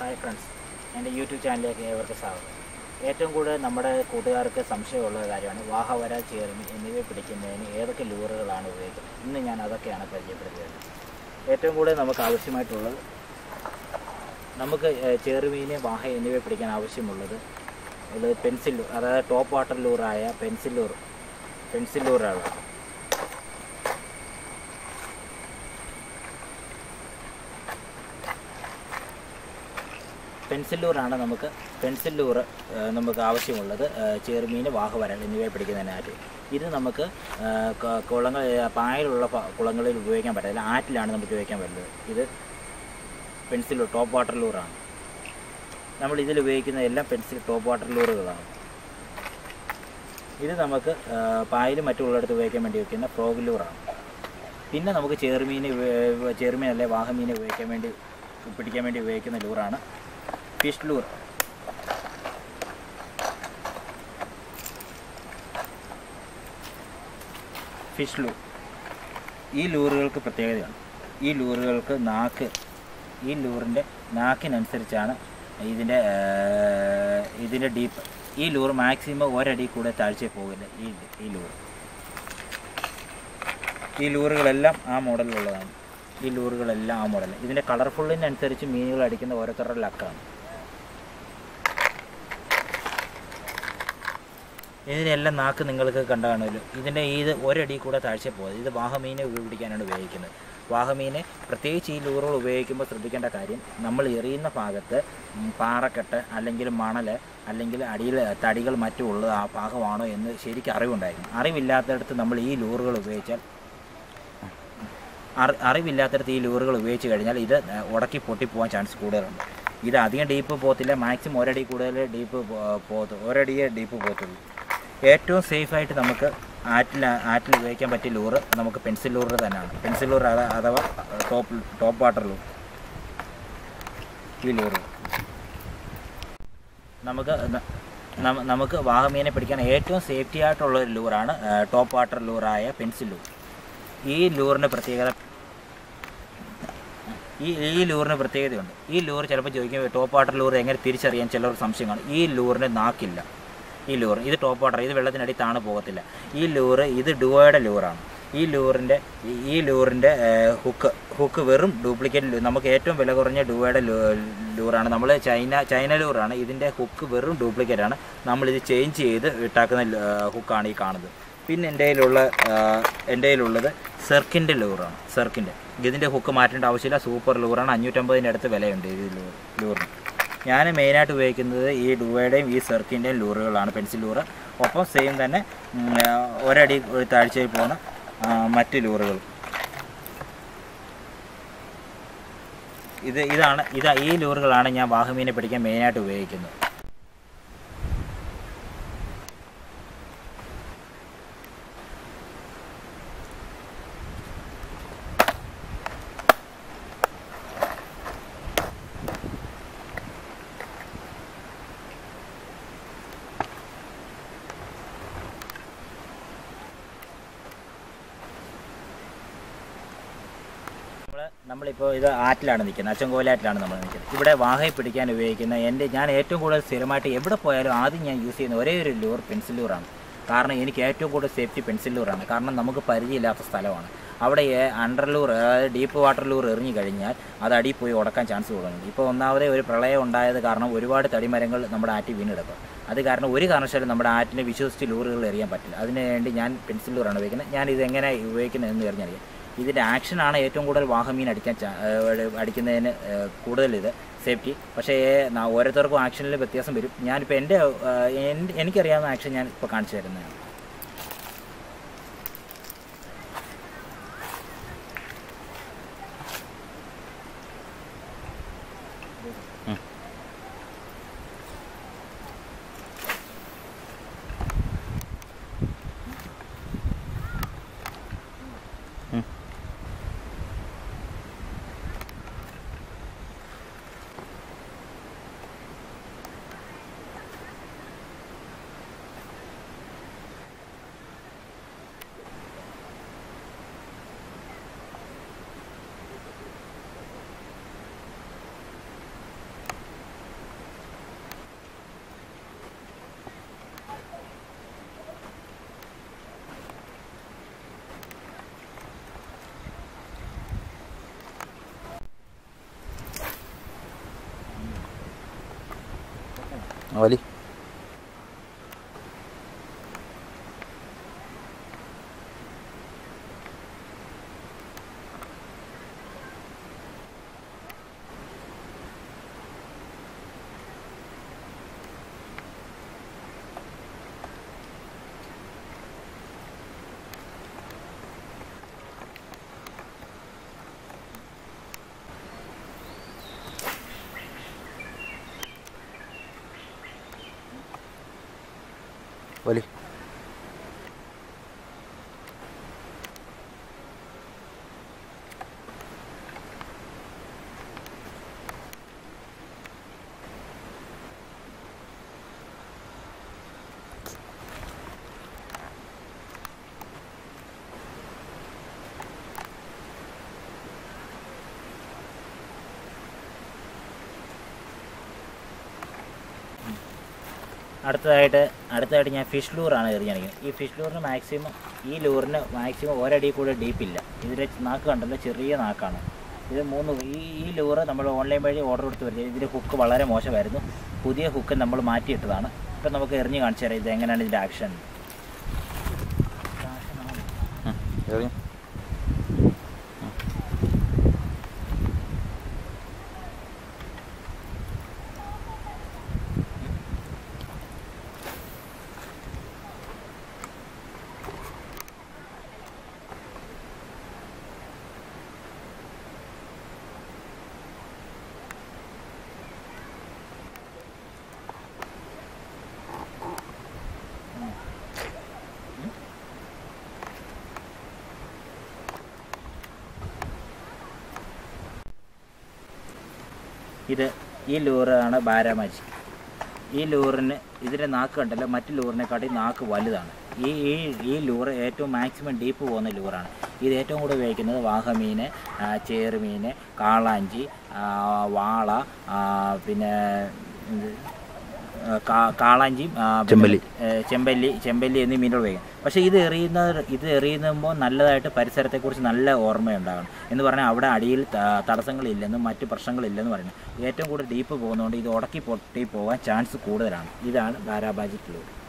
Hi friends എൻ്റെ YouTube ചാനലിലേക്ക് ഏവർക്ക് സ്വാഗതം ഏറ്റവും കൂടുതൽ നമ്മുടെ കൂട്ടുകാർക്ക് സംശയമുള്ള കാര്യമാണ് വാഹവര ചേർമി എന്നിവ പിടിക്കുന്നതിന് ഏതൊക്കെ ലൂറുകളാണ് ഉപയോഗിക്കുന്നത് ഇന്ന് ഞാൻ അതൊക്കെയാണ് പരിചയപ്പെടുത്തിയത് ഏറ്റവും കൂടുതൽ നമുക്ക് ആവശ്യമായിട്ടുള്ളത് നമുക്ക് ഏഹ്, ചെറുമീന് വാഹ എന്നിവ പിടിക്കാൻ ആവശ്യമുള്ളത് ഉള്ളത് പെൻസിൽ ലൂർ അതായത് ടോപ്പ് വാട്ടർ ലൂറായ പെൻസിൽ ലൂർ പെൻസിൽ ലൂറാണ് പെൻസിൽ ലൂറാണ് നമുക്ക് പെൻസിൽ ലൂറ് ഏഹ്, നമുക്ക് ആവശ്യമുള്ളത് ഏഹ്, ചെറുമീൻ വാഹവരൽ എന്നിവയെ പിടിക്കുന്നതിനായിട്ട് ഇത് നമുക്ക് ഏഹ്, ക- കുളങ്ങൾ ഏഹ്, പായലുള്ള പ- കുളങ്ങളിൽ ഉപയോഗിക്കാൻ പറ്റില്ല ആറ്റിലാണ് നമുക്ക് ഉപയോഗിക്കാൻ പറ്റുന്നത് ഇത് പെൻസിൽ ലൂർ ടോപ്പ് വാട്ടർ ലൂറാണ് നമ്മൾ ഇതിൽ ഉപയോഗിക്കുന്ന എല്ലാം പെൻസിൽ ടോപ്പ് വാട്ടർ ലൂറുകളാണ് ഇത് നമുക്ക് ഏഹ്, പായലും മറ്റുള്ളിടത്ത് ഉപയോഗിക്കാൻ വേണ്ടി വയ്ക്കുന്ന ഫ്രോഗ് ലൂറാണ് പിന്നെ നമുക്ക് ചെറുമീൻ ഉപ- ചെറുമീൻ അല്ലെ വാഹമീൻ ഉപയോഗിക്കാൻ വേണ്ടി പിടിക്കാൻ വേണ്ടി ഉപയോഗിക്കുന്ന ലൂറാണ് ഫിഷ് ലൂർ ഫിഷ് ലൂർ ഈ ലൂറുകൾക്ക് പ്രത്യേകതയാണ് ഈ ലൂറുകൾക്ക് നാക്ക് ഈ ലൂറിൻ്റെ നാക്കിനനുസരിച്ചാണ് ഇതിൻ്റെ ഏർ, ഇതിൻ്റെ ഡീപ്പ് ഈ ലൂർ മാക്സിമം ഒരടി കൂടെ താഴ്ച പോകില്ല ഈ ഈ ലൂർ ഈ ലൂറുകളെല്ലാം ആ മോഡലിലുള്ളതാണ് ഈ ലൂറുകളെല്ലാം ആ മോഡൽ ഇതിൻ്റെ കളർഫുള്ളിനനുസരിച്ച് മീനുകൾ അടിക്കുന്ന ഓരോരുത്തരുടെ ലക്കാണ് ഇതിനെല്ലാം നാക്ക് നിങ്ങൾക്ക് കണ്ടു കാണുമല്ലോ ഇതിൻ്റെ ഇത് ഒരടി കൂടെ താഴ്ച പോകുന്നത് ഇത് വാഹമീനെ പിടിക്കാനാണ് ഉപയോഗിക്കുന്നത് വാഹമീനെ പ്രത്യേകിച്ച് ഈ ലൂറുകൾ ഉപയോഗിക്കുമ്പോൾ ശ്രദ്ധിക്കേണ്ട കാര്യം നമ്മൾ എറിയുന്ന ഭാഗത്ത് ഉം, പാറക്കെട്ട് അല്ലെങ്കിൽ മണൽ അല്ലെങ്കിൽ അടിയിൽ തടികൾ മറ്റും ഉള്ളത് ആ ഭാഗമാണോ എന്ന് ശരിക്കും അറിവുണ്ടായിരുന്നു അറിവില്ലാത്തടത്ത് നമ്മൾ ഈ ലൂറുകൾ ഉപയോഗിച്ചാൽ അറി അറിവില്ലാത്തടത്ത് ഈ ലൂറുകൾ ഉപയോഗിച്ച് കഴിഞ്ഞാൽ ഇത് ഏഹ്, ഉടക്കി പൊട്ടിപ്പോകാൻ ചാൻസ് കൂടുതലുണ്ട് ഇത് അധികം ഡീപ്പ് പോകത്തില്ല മാക്സിമം ഒരടി കൂടുതൽ ഡീപ്പ് പോകത്തു ഒരടിയേ ഡീപ്പ് പോകത്തുള്ളൂ ഏറ്റവും സേഫായിട്ട് നമുക്ക് ആറ്റിൽ ആറ്റിൽ ഉപയോഗിക്കാൻ പറ്റിയ ലൂറ് നമുക്ക് പെൻസിൽ ലൂറ് തന്നെയാണ് പെൻസിൽ ലൂർ അത- അഥവാ ടോപ്പ് ടോപ്പ് വാട്ടർ ലൂർ ഈ ലൂറ് നമുക്ക് ന- നമ- നമുക്ക് വാഹമീനെ പിടിക്കാൻ ഏറ്റവും സേഫ്റ്റി ആയിട്ടുള്ള ഒരു ലൂറാണ് ഏഹ്, ടോപ്പ് വാട്ടർ ലൂറായ പെൻസിൽ ലൂർ ഈ ലൂറിൻ്റെ പ്രത്യേകത ഈ ഈ ലൂറിന് പ്രത്യേകതയുണ്ട് ഈ ലൂർ ചിലപ്പോൾ ചോദിക്കും ടോപ്പ് വാട്ടർ ലൂർ എങ്ങനെ തിരിച്ചറിയാൻ ചിലർ സംശയം കാണും ഈ ലൂറിന് നാക്കില്ല ഈ ലൂർ ഇത് ടോപ്പ് വാട്ടർ ഇത് വെള്ളത്തിനടി താണ് പോകത്തില്ല ഈ ലൂറ് ഇത് ഡുവോയുടെ ലൂറാണ് ഈ ലൂറിൻ്റെ ഈ- ഈ ലൂറിൻ്റെ ഹുക്ക് ഹുക്ക് വെറും ഡ്യൂപ്ലിക്കേറ്റ് നമുക്ക് ഏറ്റവും വില കുറഞ്ഞ ഡുവോയുടെ ലൂറാണ് നമ്മൾ ചൈന ചൈന ലൂറാണ് ഇതിൻ്റെ ഹുക്ക് വെറും ഡ്യൂപ്ലിക്കേറ്റ് ആണ് നമ്മളിത് ചേഞ്ച് ചെയ്ത് ഇട്ടാക്കുന്ന ഹുക്കാണ് ഈ കാണുന്നത് പിന്നെ എൻ്റെ കയ്യിലുള്ള ആ, എൻ്റെ കയ്യിലുള്ളത് സെർക്കിൻ്റെ ലൂറാണ് സെർക്കിൻ്റെ ഇതിൻ്റെ ഹുക്ക് മാറ്റേണ്ട ആവശ്യമില്ല സൂപ്പർ ലൂറാണ് അഞ്ഞൂറ്റമ്പതിൻ്റെ അടുത്ത് വിലയുണ്ട് ഈ ലൂർ ലൂറിന് ഞാൻ മെയിനായിട്ട് ഉപയോഗിക്കുന്നത് ഈ ഡുവയുടെയും ഈ സെർക്കിൻ്റെയും ലൂറുകളാണ് പെൻസിൽ ലൂറ് ഒപ്പം സെയിം തന്നെ ഉം, ആ, ഒരടി ഒരു താഴ്ചയിൽ പോകുന്ന ആ, മറ്റ് ലൂറുകൾ ഇത് ഇതാണ് ഇത് ഈ ലൂറുകളാണ് ഞാൻ വാഹമീനെ പിടിക്കാൻ മെയിനായിട്ട് ഉപയോഗിക്കുന്നത് നമ്മൾ നമ്മളിപ്പോൾ ഇത് ആറ്റിലാണ് നിൽക്കുന്നത് അച്ചൻകോലാറ്റിലാണ് നമ്മൾ നിൽക്കുന്നത് ഇവിടെ വാഹയിൽ പിടിക്കാൻ ഉപയോഗിക്കുന്ന എൻ്റെ ഞാൻ ഏറ്റവും കൂടുതൽ സ്ഥിരമായിട്ട് എവിടെ പോയാലും ആദ്യം ഞാൻ യൂസ് ചെയ്യുന്ന ഒരേ ഒരു ലൂർ പെൻസിൽ ലൂറാണ് കാരണം എനിക്ക് ഏറ്റവും കൂടുതൽ സേഫ്റ്റി പെൻസിൽ ലൂറാണ് കാരണം നമുക്ക് പരിചയമില്ലാത്ത സ്ഥലമാണ് അവിടെ അണ്ടർ ലൂർ അതായത് ഡീപ്പ് വാട്ടർ ലൂർ എറിഞ്ഞു കഴിഞ്ഞാൽ അത് അടിയിൽ പോയി ഉടക്കാൻ ചാൻസ് കൂടുതലുണ്ട് ഇപ്പോൾ ഒന്നാമതേ ഒരു പ്രളയം ഉണ്ടായത് കാരണം ഒരുപാട് തടിമരങ്ങൾ നമ്മുടെ ആറ്റിൽ വീണെടുക്കും അത് കാരണം ഒരു കാരണവശാലും നമ്മുടെ ആറ്റിനെ വിശ്വസിച്ച് ലൂറുകൾ എറിയാൻ പറ്റില്ല അതിന് വേണ്ടി ഞാൻ പെൻസിൽ ലൂറാണ് ഉപയോഗിക്കുന്നത് ഞാൻ ഇത് എങ്ങനെ ഉപയോഗിക്കുന്നത് എന്ന് എറിഞ്ഞറിയാം ഇതിൻ്റെ ആക്ഷനാണ് ഏറ്റവും കൂടുതൽ വാഹമീൻ അടിക്കാൻ ചാ- ഏഹ് അടിക്കുന്നതിന് ഏഹ് കൂടുതൽ ഇത് സേഫ്റ്റി പക്ഷേ ന- ഓരോരുത്തർക്കും ആക്ഷനിൽ വ്യത്യാസം വരും ഞാനിപ്പോൾ എൻ്റെ ഏഹ് എൻ്റെ- എനിക്കറിയാവുന്ന ആക്ഷൻ ഞാൻ ഇപ്പോൾ കാണിച്ചു തരുന്നതാണ് ഉം. ഉം. വലി വലി അടുത്തതായിട്ട് അടുത്തതായിട്ട് ഞാൻ ഫിഷ് ലൂറാണ് എറിഞ്ഞിരിക്കുന്നത് ഈ ഫിഷ് ലൂറിന് മാക്സിമം ഈ ലൂറിന് മാക്സിമം ഒരടി കൂടെ ഡീപ്പില്ല ഇതിൻ്റെ നാക്ക് കണ്ടല്ലോ ചെറിയ നാക്കാണ് ഇത് മൂന്ന് ഈ ഈ ലൂറ് നമ്മൾ ഓൺലൈൻ വഴി ഓർഡർ കൊടുത്ത് വരുന്നത് ഇതിൻ്റെ ഹുക്ക് വളരെ മോശമായിരുന്നു പുതിയ ഹുക്ക് നമ്മൾ മാറ്റിയിട്ടതാണ് ഇപ്പം നമുക്ക് എറിഞ്ഞ് കാണിച്ചു തരാം ഇത് എങ്ങനെയാണ് ഇതിൻ്റെ ആക്ഷൻ എറിഞ്ഞു ഇത് ഈ ലൂറാണ് ബാരാമാച്ചി ഈ ലൂറിന് ഇതിൻ്റെ നാക്ക് കണ്ടല്ലോ മറ്റു ലൂറിനെക്കാട്ടി നാക്ക് വലുതാണ് ഈ ഈ ഈ ലൂറ് ഏറ്റവും മാക്സിമം ഡീപ്പ് പോകുന്ന ലൂറാണ് ഇത് ഏറ്റവും കൂടുതൽ ഉപയോഗിക്കുന്നത് വാഹമീൻ ആ, ചേറുമീൻ കാളാഞ്ചി ആ, വാള ആ, പിന്നെ ഇത്, ആ, കാ- കാളാഞ്ചിയും ആ, പിന്നെ, ചെമ്പല്ലി. ഏ, ചെമ്പല്ലി ചെമ്പല്ലി എന്നീ മീനുകൾ ഉപയോഗിക്കും പക്ഷേ ഇത് എറിയുന്ന ഇത് എറിയുമ്പോൾ നല്ലതായിട്ട് പരിസരത്തെക്കുറിച്ച് നല്ല ഓർമ്മയുണ്ടാകണം എന്ന് പറഞ്ഞാൽ അവിടെ അടിയിൽ ത- തടസ്സങ്ങളില്ലെന്നും മറ്റ് പ്രശ്നങ്ങളില്ലെന്ന് പറയുന്നത് ഏറ്റവും കൂടുതൽ ഡീപ്പ് പോകുന്നതുകൊണ്ട് ഇത് ഉടക്കി പൊട്ടി പോകാൻ ചാൻസ് കൂടുതലാണ് ഇതാണ് ബാരാബാജി ലൂർ